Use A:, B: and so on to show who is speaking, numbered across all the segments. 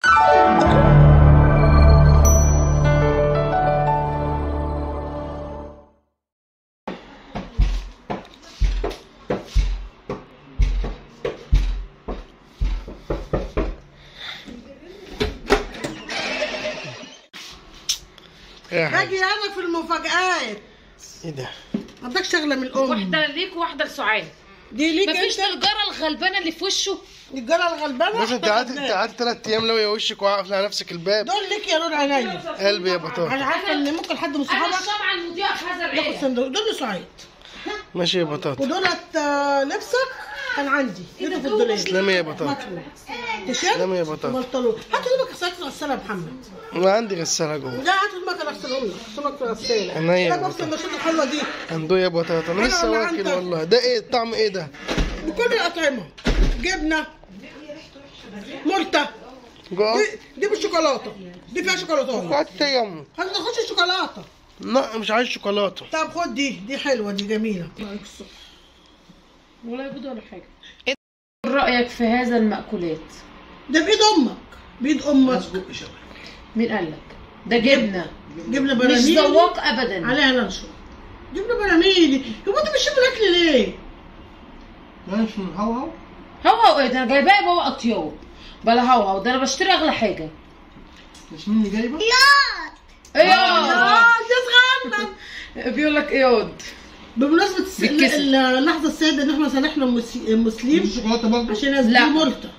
A: ايه يا حاج
B: باجي انا في المفاجآت
A: ايه ده
B: عندك شغله من الام
C: واحده ليك وواحده لسعاد
B: دي ليك
C: مفيش
B: انت
C: الجاره الغلبانه اللي في وشه
B: الجاره الغلبانه
A: بس انت قعدت انت قعدت ثلاث ايام لو يا وشك وقف على نفسك الباب
B: دول ليك يا نور عينيا
A: قلبي يا بطاطا
B: انا عارفه ان ممكن حد من
C: انا
B: صحابك
C: الشمعه المضيئه في هذا
B: ياخد
C: العيله
B: صندوق دول لسعيد
A: ماشي يا بطاطا
B: ودولت آه، لبسك كان عندي لقيته في الدولاب
A: تسلمي يا بطاطا
B: مطلوب تيشيرت
A: تسلمي يا بطاطا
B: وبنطلون هات هدومك غسالة الغسالة يا محمد
A: ما عندي غسالة جوه
B: لا هات هدومك انا اغسلهم لك هدومك في الغسالة
A: عينيا يا
B: لا بص
A: بطل.
B: المشاط الحلوة دي
A: عنده يا بطاطا انا
B: أنا
A: لسه
B: ولا
A: واكل
B: أنت؟
A: والله ده ايه الطعم ايه ده
B: بكل الأطعمة جبنة مرتة
A: جوه
B: دي, دي بالشوكولاتة دي فيها شوكولاتة
A: قعدت يوم
B: هات نخش الشوكولاتة
A: لا مش عايز شوكولاته
B: طب خد دي دي حلوة دي جميلة
C: ولا يبيض ولا حاجه ايه رايك في هذا المأكولات
B: ده بإيد أمك بإيد أمك
C: مين قال لك ده جبنه
B: جبنة
C: مش
B: براميل
C: ذواق ابدا
B: عليها لانشون جبنة براميل يبقى انت مش شايف الأكل ليه؟
A: ماشي هو هو
C: هو هو ايه ده انا جايباه بابا اطياب بلا هو هو ده انا بشتري اغلى حاجه
A: مش مين اللي جايبه؟
C: اياد
B: اه يا صغنن
C: بيقول لك اياد
B: بمناسبة الس-
C: بالكسر.
B: ال- اللحظة السادة ان احنا سامحنا المس- المسلم
A: الشوكولاته برضه
B: عشان ناس
C: لا.
B: دي مرتة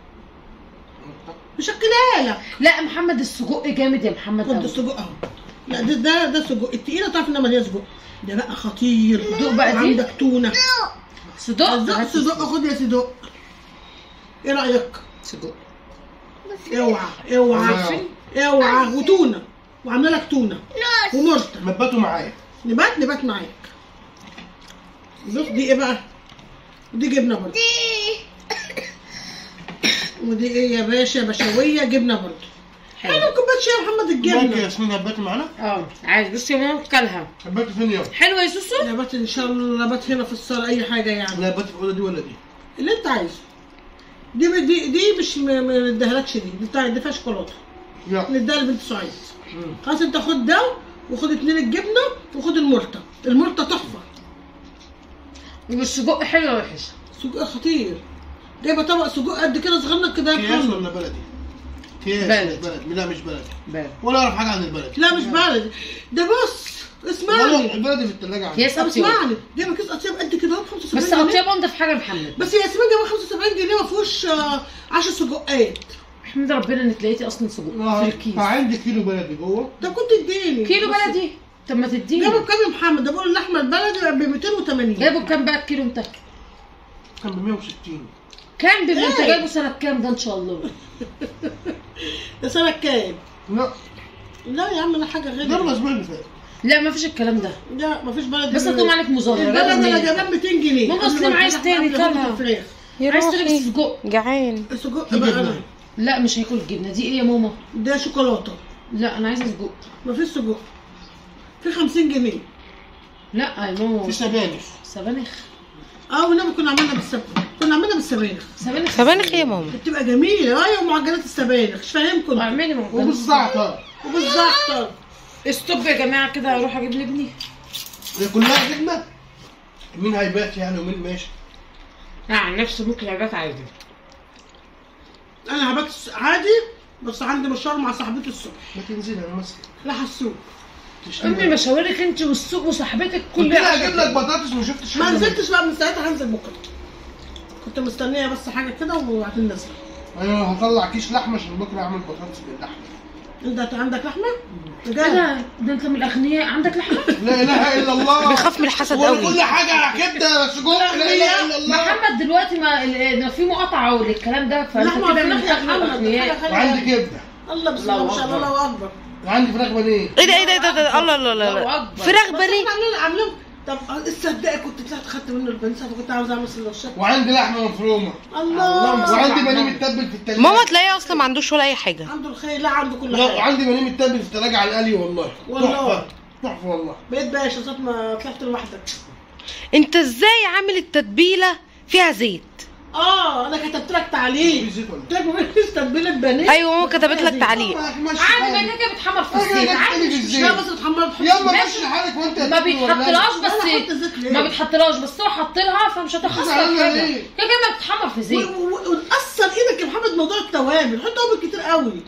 B: مشكلها لك
C: لا محمد السجق جامد يا محمد
B: خد
C: أوي.
B: السجق اهو لا ده ده ده سجق التقيلة تعرف انها مليانة سجق ده بقى خطير
C: دوق بقى دي.
B: عندك تونة
C: صدق
B: صدق
C: هات
B: صدق خد يا صدق ايه رأيك؟
C: صدق
B: اوعى اوعى
A: عارفين؟
B: اوعى وتونة وعامله لك تونة ومرتة
A: نباتوا معايا
B: نبات نبات معاك بص دي ايه بقى دي جبنه برضه ودي ايه يا باشا بشويه جبنه برضه حلو كوبايه شاي يا محمد
A: ممكن
B: الجبنه
A: ياسمين هباتوا معانا؟
C: اه عايز بصي يا ماما كلها
A: هباتوا فين يوم؟
C: حلوه يا سوسو
B: نبات ان شاء الله نبات هنا في الصاله اي حاجه يعني
A: لا هباتوا في الاوضه دي ولا دي؟
B: اللي انت عايزه دي دي دي مش ما ما نديهالكش دي دي بتاع دي فيها شوكولاته
A: لا
B: نديها لبنت سعيد خلاص انت خد ده وخد اتنين الجبنه وخد المرته المرته تحفه
C: والسجق حلو ولا وحش
B: سجق خطير جايبه طبق سجق قد كده صغنن كده يا
A: اكياس
B: محمد
A: ولا بلدي؟ اكياس
C: بلدي.
A: مش بلدي لا مش بلدي
C: بارد
A: ولا اعرف حاجه عن البلدي
B: لا مش بلدي ده بص
A: والله
B: اسمعني
A: البلدي في الثلاجه عندي
C: كيس
B: طب
C: اطيب
B: اسمعني جايبه كيس اطياب قد كده اهو ب 75
C: بس
B: جنيه
C: اطيب انضف حاجه لمحمد
B: بس يا ياسمين جايبه 75 جنيه ما فيهوش آه، 10 سجقات
C: احمد ربنا انك لقيتي اصلا سجق في الكيس
A: فعندي كيلو بلدي جوه
B: طب كنت اديني
C: كيلو
B: بس
C: بلدي طب ما تديني
B: جايبه بكام يا محمد ده بقول اللحمه البلدي ب 280
C: جايبه بكام بقى الكيلو انت
A: كان ب 160
C: كام بما انت
B: إيه؟
C: جايبه سنه كام ده ان شاء الله
B: ده سنه كام؟
A: لا
B: لا يا عم لا حاجه
A: ده
B: غير
A: الاسبوع اللي فات
C: لا ما فيش الكلام ده
B: لا مفيش بلدي
C: بس هتقوم عليك مظاهرات
B: البلد انا
C: ليه؟
B: جايباه ب 200 جنيه
C: ماما
B: قبل
C: سليم
B: ما
C: عايز
B: نفتح
C: تاني
B: قبل ما
C: طبعا.
B: نفتح الفراخ
D: يا
C: عايز تلبس
D: روحي
C: سجق
D: جعان
B: السجق
A: في
B: بقى
A: جبنة.
B: انا
C: لا مش هياكل الجبنه دي ايه يا ماما
B: ده شوكولاته
C: لا انا عايزه سجق
B: مفيش سجق في 50 جنيه
C: لا يا ماما
A: في سبانخ
C: سبانخ
B: اه والنبي كنا عملنا بالسب كنا عملنا بالسبانخ
C: سبانخ
D: سبانخ يا ماما
B: بتبقى جميله ايوه معجنات السبانخ مش فاهمكم
C: اعملي ماما
A: وبالزعتر
B: وبالزعتر
C: استوب يا جماعه كده هروح اجيب لابني
A: دي كلها جبنه مين هيبات يعني ومين ماشي
C: لا عن نفسي ممكن عبات عادي
B: انا هبات الس- عادي بس عندي مشوار مع صاحبتي الصبح
A: ما تنزلي انا ماسك
B: راح السوق
C: امي مشاورك انت والسوق وصاحبتك
A: قلت
C: كل
A: لها اجيب لك بطاطس ما شفتش
B: ما
A: حاجة.
B: نزلتش بقى من ساعتها هنزل بكره كنت مستنيه بس حاجه كده وبعدين نازله
A: انا هطلع كيس لحمه عشان بكره اعمل بطاطس باللحمه
B: انت عندك لحمه؟
C: ايه
B: بجد؟
C: ده ده انت من الاغنياء عندك لحمه
A: لا اله الا الله
D: بيخاف من الحسد
A: هو
D: قوي
A: كل حاجه كبده سجق لا اله الا الله
C: محمد دلوقتي ما ال- ما في مقاطعه للكلام ده فانت
B: لحمه
C: كده
B: في
C: من
B: ناحيه
C: اغنى
B: محمد
C: الاغنياء
B: حاجة
A: وعندي
B: حلوة.
A: كبده
B: الله بسم الله ما شاء الله
C: الله
B: الله اكبر
A: وعندي فراخ بانيه
D: ايه ده ايه ده ايه ده, ده الله الله الله
C: الله
D: الله
C: أكبر.
D: فراخ
B: بس
D: بانيه
B: احنا عاملين عاملين طب تصدقي كنت طلعت خدت منه البنسة فكنت عاوز اعمل سندوتشات
A: وعندي لحمه مفرومه
B: الله
A: وعندي بانيه متبل في التلاجه
D: ماما تلاقيه اصلا ما عندوش ولا اي حاجه
B: عنده الخير لا عنده كل
A: لا
B: حاجه
A: وعندي بانيه متبل في التلاجه على القلي والله
B: والله.
A: تحفه تحفه والله
B: بقيت باشا صوت ما طلعت لوحدك
D: انت ازاي عامل التتبيله فيها زيت
B: اه انا كتبت لك تعليق
A: في زيت ولا
B: قلت لك مفيش تتبيله بانيه
D: ايوه ماما كتبت لك تعليق
A: ما ماشي
C: عادي ما
A: حالك.
C: كده كده بتحمر في
A: أنا
C: الزيت
A: جاي
C: عادي
A: أتكلم في
C: مش
A: الزيت.
B: لا بس بتحمر بتحط
A: يلا
B: ماشي.
A: ماشي حالك وانت
C: ما
A: هتاكل ولا لا؟
C: بيتحطلهاش
B: ولا
C: بس
B: حط زيت ليه؟
C: ما بيتحطلهاش بس هو حط لها فمش هتخسر
A: زعلانة
C: حاجه
A: ليه؟
C: كده كده ما بتتحمر في
B: و-
C: زيت
B: و- و- وتأثر ايدك يا محمد موضوع التوابل حط توابل كتير قوي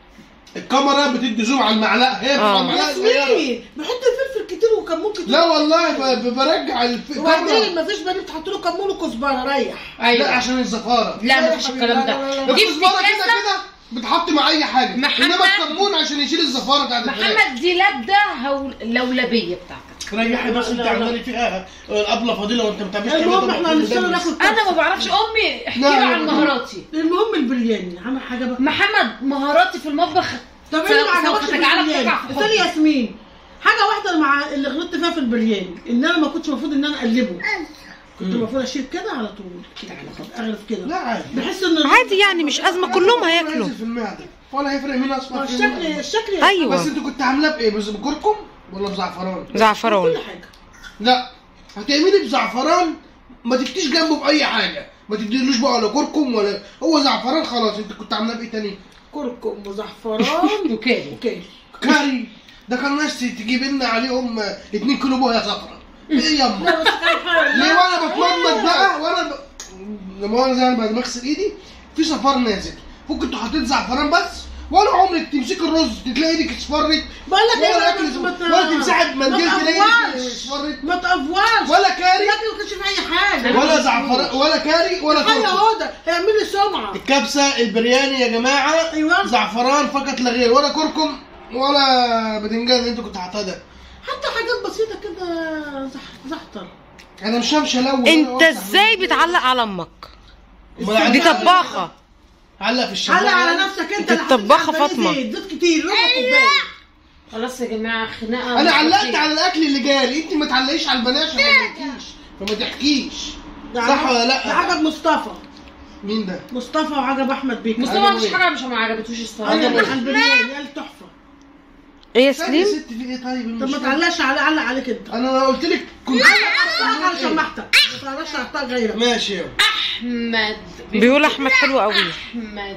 A: الكاميرا بتدي زوم على المعلقه هي بتبقى
D: آه.
A: المعلقه صغيره
B: ياسمين بحط فلفل كتير وكمون كتير
A: لا والله ب- ب- برجع الف-
B: وبعدين
A: الكاميرا
B: مفيش بني بتحط له كمون وكزبره ريح
A: لا
C: ايوه
A: عشان الزفاره
C: لا
B: يا
C: مفيش
B: حبيبي،
C: الكلام
B: لا، لا،
C: ده
B: لا.
C: دي
A: الكزبره كده
C: افتكاسه
A: كده بتحط مع اي حاجه
C: محمد-
A: انما الكمون عشان يشيل الزفاره بتاعت الفراخ
C: محمد دي لبده هو لولبيه بتاعتك
A: ريحي بس
B: لا،
A: انت
B: لا، لا.
A: عمالي فيها الابله فضيله وانت ما بتعملش
B: المهم احنا هنشتغل ناكل
C: انا ما بعرفش امي احكي
A: لا،
C: له
A: لا،
C: عن
A: لا.
C: مهاراتي
B: المهم البرياني عمل حاجه بقى
C: محمد مهاراتي في المطبخ
B: طب ايه اللي ما
C: سوف
B: عجبكش في
C: تجعلك
B: البرياني؟
C: تقع في
B: استني
C: حبي.
B: ياسمين حاجه واحده مع اللي غلطت فيها في البرياني ان انا ما كنتش المفروض ان انا اقلبه كنت المفروض اشيل كده على طول كده اغرف كده
A: لا عادي
B: بحس ان
D: عادي يعني مش ازمه كلهم هياكلوا
A: هينزل في المعده ولا هيفرق مين
B: هو
A: اصلا في
B: الشكل
A: المعدة.
B: الشكل
A: بس
D: ايوه
A: انت كنت عاملاه بايه بس بكركم ولا بزعفران
D: زعفران
B: كل حاجه
A: لا هتعملي بزعفران ما تفتيش جنبه باي حاجه ما تديلوش بقى ولا كركم ولا هو زعفران خلاص انت كنت عاملاه بايه تاني
B: كركم وزعفران
C: وكده
B: وكيل
A: كاري ده كان ناس تجيب لنا عليهم 2 كيلو بوهيه صفرا ايه يما
B: لا بس كان حاجه
A: ليه وانا بتمضمض بقى وانا ب... لما انا زي انا بعد ما اغسل ايدي في صفار نازل ممكن انتوا حطيت زعفران بس ولا عمرك تمسك الرز تلاقي ايدك اصفرت
B: بقول لك ايه
A: ولا
B: بقى،
A: اكل
B: ما ت-
A: ولا تمسحي بمنديل
B: ما
A: تلاقي
B: تقفواش.
A: ايدك اصفرت
B: ما تقفواش
A: ولا كاري
B: الاكل ما كانش فيه اي حاجه
A: ولا زعفران ولا كاري ولا
B: حاجه
A: كركم
B: هدى هيعمل لي سمعه
A: الكبسه البرياني يا جماعه
B: أيوة.
A: زعفران فقط لا غير ولا كركم ولا بدنجان اللي انت كنت حاطاه ده
B: حتى حاجات بسيطه كده زح- زحتر
A: انا مش همشي الون
D: انت ازاي بتعلق على امك
A: أمال
D: دي
A: علق-
D: طباخه
A: علق في الشمال
B: علق على نفسك انت
D: دي الطباخة فاطمة.
B: زيت زيت كتير ربع كوبايه
C: خلاص يا جماعه خناقه
A: انا علقت
C: مستحيل.
A: على الاكل اللي جالي انت ما تعلقيش على البنات عشان ما تحكيش فما تحكيش
B: ده
A: صح
B: عجب-
A: ولا لا؟
B: ده عجب مصطفى
A: مين ده
B: مصطفى وعجب احمد بيك
C: مصطفى
A: عجبه
C: مفيش
A: إيه؟
C: حاجه مش ما عجبتوش الصراحه
A: عجبه
B: عجب
A: إيه؟
B: البرياني قال تحفه
D: ايه يا
A: ثانية يا
D: سليم
A: ست في ايه طيب
B: طب ما
A: المشكلة؟
B: تعلقش على علق عليك انت
A: انا قلت لك كنت
B: علق على شماعتك ما تعلقش على بتاع غيرك
A: ماشي يلا
C: احمد
D: بيقول احمد حلو قوي
C: احمد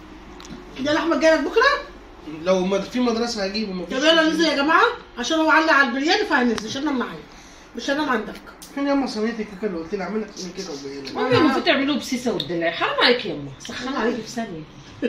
B: ده احمد جاي لك بكره
A: لو مد- في مدرسة هجيبه ما
B: طب
A: فيش
B: يلا ننزل يا جماعه عشان هو علق على البرياني فهننزل مش هنام معايا مش هنام عندك
A: فين ياما صينية الكيكة اللي قلت لي اعمل لك صينية كده وبين
C: مامي المفروض تعملوه بسيسه والدلع حرام عليك يا امه سخنوا عليكي في ثانيه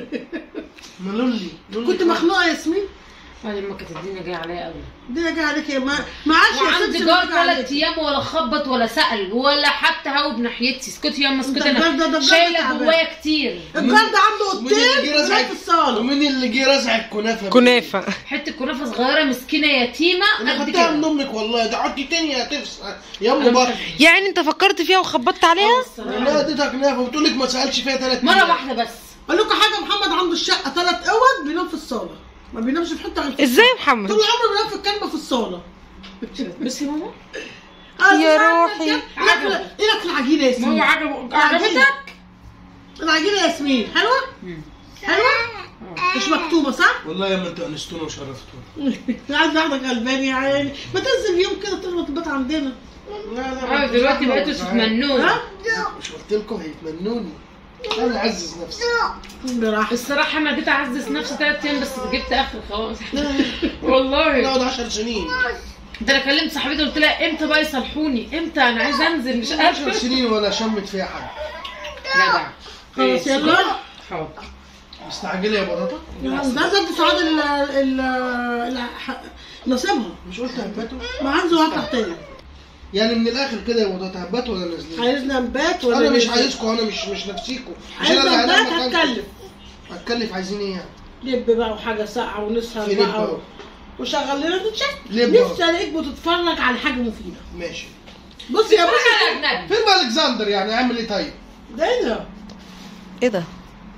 A: ما لولي لولي
B: كنت
A: كده.
B: مخنوقه يا ياسمين
C: بعدين ما كانت الدنيا جايه عليا قوي
B: الدنيا جايه عليك يا ما ما عادش يا
C: وعندي
B: سمسم
C: جار
B: جاي عليك.
C: ثلاث ايام ولا خبط ولا سال ولا حتى هوب ناحيتي اسكتي يا اما اسكتي
B: ده- ده- ده- ده
C: انا
B: بجد
C: شايله
B: تعبان.
C: جوايا كتير
B: الجار ده عنده
A: ومين اللي
B: اوضتين
A: جه
B: وبنات
A: رزعك
B: في الصاله
A: ومين اللي جه رزع الكنافة
D: كنافه
C: حته كنافه صغيره مسكينه يتيمه
A: انا
C: قد
A: خدتها من
C: كده
A: امك والله ده حطي تاني يا تفس يا
C: أنا
A: ام بطل
D: يعني انت فكرت فيها وخبطت عليها
A: لا اديتها كنافة وبتقول لك ما سالش فيها ثلاث
C: مره واحده بس
B: اقول لكم حاجه محمد عنده الشقه ثلاث اوض بينام في الصاله ما بينامش في حته غير في
D: ازاي يا
B: الصالة.
D: محمد
B: طول عمره بينام في الكنبه في الصاله
C: بس يا ماما
B: آه،
D: يا
B: سمعت
D: روحي.
B: كده؟ ايه لك في- ايه لك في العجينه يا
C: ما هو
B: ياسمين
C: عجب عجبتك
B: العجينه يا ياسمين حلوه حلوه مش مكتوبه صح
A: والله يا ما انتوا انستونا وشرفتونا
B: عايز اخدك غلبان يا عيني ما تنزل يوم كده تغلط تبات عندنا
A: لا لا
C: اه دلوقتي بقيتوا تتمنوه
B: ها
A: مش قلت لكم هيتمنوني انا اعزز نفسي
B: براحتك
C: الصراحه انا جيت اعزز نفسي ثلاث ايام بس جبت اخر خلاص والله
A: نقعد 10 سنين
C: ده انا كلمت صاحبتي قلت لها امتى بقى يصالحوني امتى انا عايزه انزل مش
A: 10
C: قادره
A: سنين ولا شمت فيها حاجه
C: جدع
B: خلاص يلا
C: حاضر
A: مستعجله يا بطاطا
B: ده زاد سعاد ال ال ال- ح- نصيبها
A: مش قلت هباتوا
B: ما عنده هطلع تاني
A: يعني من الاخر كده يا بطاطا هباتوا ولا نازلين
B: عايزنا نبات ولا
A: انا مش
B: ننزل؟
A: عايزكم انا مش مش نفسيكم مش انا
B: عايزنا
A: اللي
B: نبات
A: هنام مكانكم.
B: هتكلف
A: هتكلف عايزين ايه يعني
B: لب بقى وحاجه ساقعه ونسهر
A: في لب
B: بقى
A: أهو.
B: وشغل لنا تتشك
A: لب أهو.
B: نفسي الاقيك بتتفرج على حاجه مفيده
A: ماشي
B: بص يا
C: بص
B: بص
C: على اجنبي
A: فيلم الكسندر يعني اعمل ايه طيب
B: ده ايه ده؟
D: ايه ده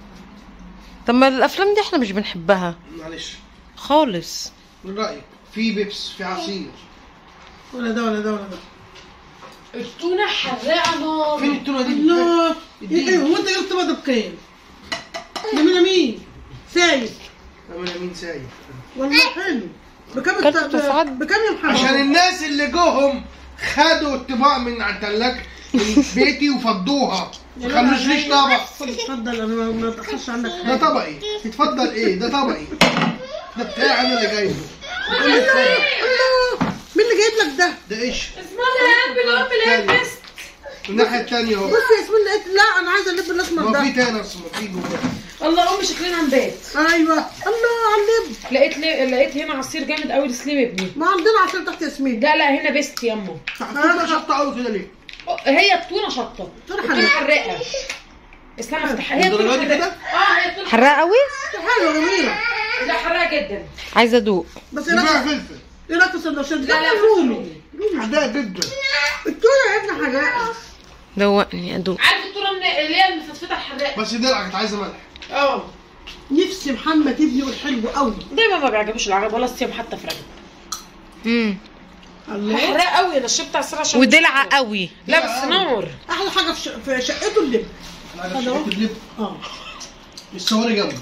D: طب ما الافلام دي احنا مش بنحبها
A: معلش
D: خالص
A: من رايك في بيبس في عصير
B: ولا ده ولا ده ولا ده
C: التونه حراقه نار
A: فين التونه دي
B: الله
A: اديني.
B: ايه هو انت جبت بقى ده بكام؟ ده من مين؟ سايب
A: انا مين سايب
B: والله حلو بكام
D: كلت
B: الت-
D: تفاحات؟
B: بكام يا محمد؟
A: عشان الناس اللي جوهم خدوا الطباق من على التلاجة من بيتي وفضوها ما تخلوش طبق
B: اتفضل انا ما- ما اتاخرش عنك
A: ده
B: حاجه
A: طبقي اتفضل ايه ده طبقي ده بتاعي انا اللي جايبه قول لي اتفضل
B: الله مين اللي جايب لك ده؟
A: ده ايش
C: اسمها يا قلبي الام
A: تاني. الناحيه الثانيه اهو
B: بص يا ياسمين لقيت لا انا عايزه اللب الاسمر
A: ما في
B: ده
A: تاني اصلا في جوه
C: الله امي شكلنا نبات
B: ايوه الله على اللب
C: لقيت لي... لقيت هنا عصير جامد قوي لسليم ابني
B: ما عندنا عصير تحت ياسمين
C: لا لا هنا بيست يما
A: حطيت شطه قوي كده ليه؟
C: هي التونه شطه
B: تونه
C: التونه حراقه استنى افتحها هي التونه
A: الدرجة دي
C: حراقه اه هي التونه
D: حراقه قوي
B: حلوه جميله
C: لا حراقه جدا
D: عايزه ادوق
B: بس
A: دي
B: ايه
A: فيها
B: رايك
A: فلفل
B: ايه رايك في السندوتشات
C: لا
B: ده
C: لا
B: رومي
A: حداها جدا
B: التونه يا ابني حاجه
D: دوقني ادوق
C: عارف التونه من- اللي هي المفتفته الحراقه
A: بس دلع كانت عايزه ملح
C: اه
B: نفسي محمد ابني يقول حلو قوي
C: دايما ما بيعجبوش العرب ولا الصيام حتى في رجب
D: امم
B: الله
C: حراق قوي انا شربت عصير عشان
D: ودلع قوي
C: لا بس نار
B: احلى حاجه في, ش... في شقته اللب
A: انا
B: أهو.
A: شفت اللب
B: اه
A: الصوري جنبه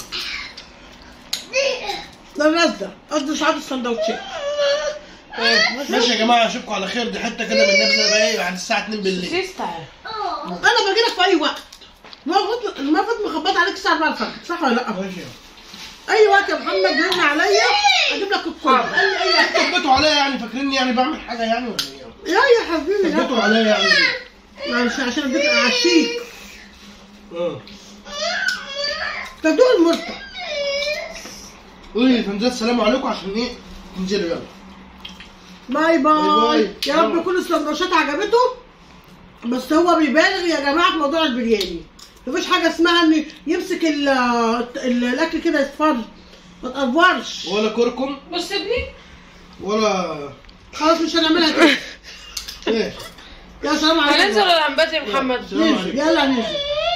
B: ده الرزه قصدي ساعات السندوتشات
A: ماشي يا جماعه اشوفكم على خير دي حته كده من نبذه بقى ايه بعد الساعه 2 بالليل
C: سيستا
B: انا باجي لك في اي وقت المفروض المفروض مخبط عليك الساعه 4 الفجر صح ولا لا؟
A: ماشي
B: اي وقت يا محمد رن عليا اجيب لك الكل اي اي وقت
A: ثبتوا عليا يعني فاكريني يعني بعمل حاجه يعني ولا ايه؟
B: يا يا حبيبي
A: ثبتوا
B: لا
A: عليا يعني
B: معلش عشان اديك اعشيك
A: اه
B: طب دوق المرطة
A: قولي لفنزات السلام عليكم عشان ايه تنزلوا يلا
B: باي باي
A: باي باي.
B: يا رب كل السندوتشات عجبته بس هو بيبالغ يا جماعه في موضوع البرياني مفيش حاجه اسمها ان يمسك ال ال- الاكل كده يصفر ما تقفرش
A: ولا كركم
C: بص ابني
A: ولا
B: خلاص مش هنعملها كده
A: ايه
B: يا سلام عليكم
C: هننزل ولا هنبات يا محمد
A: سلام
B: ننزل
A: عليكم
B: يلا ننزل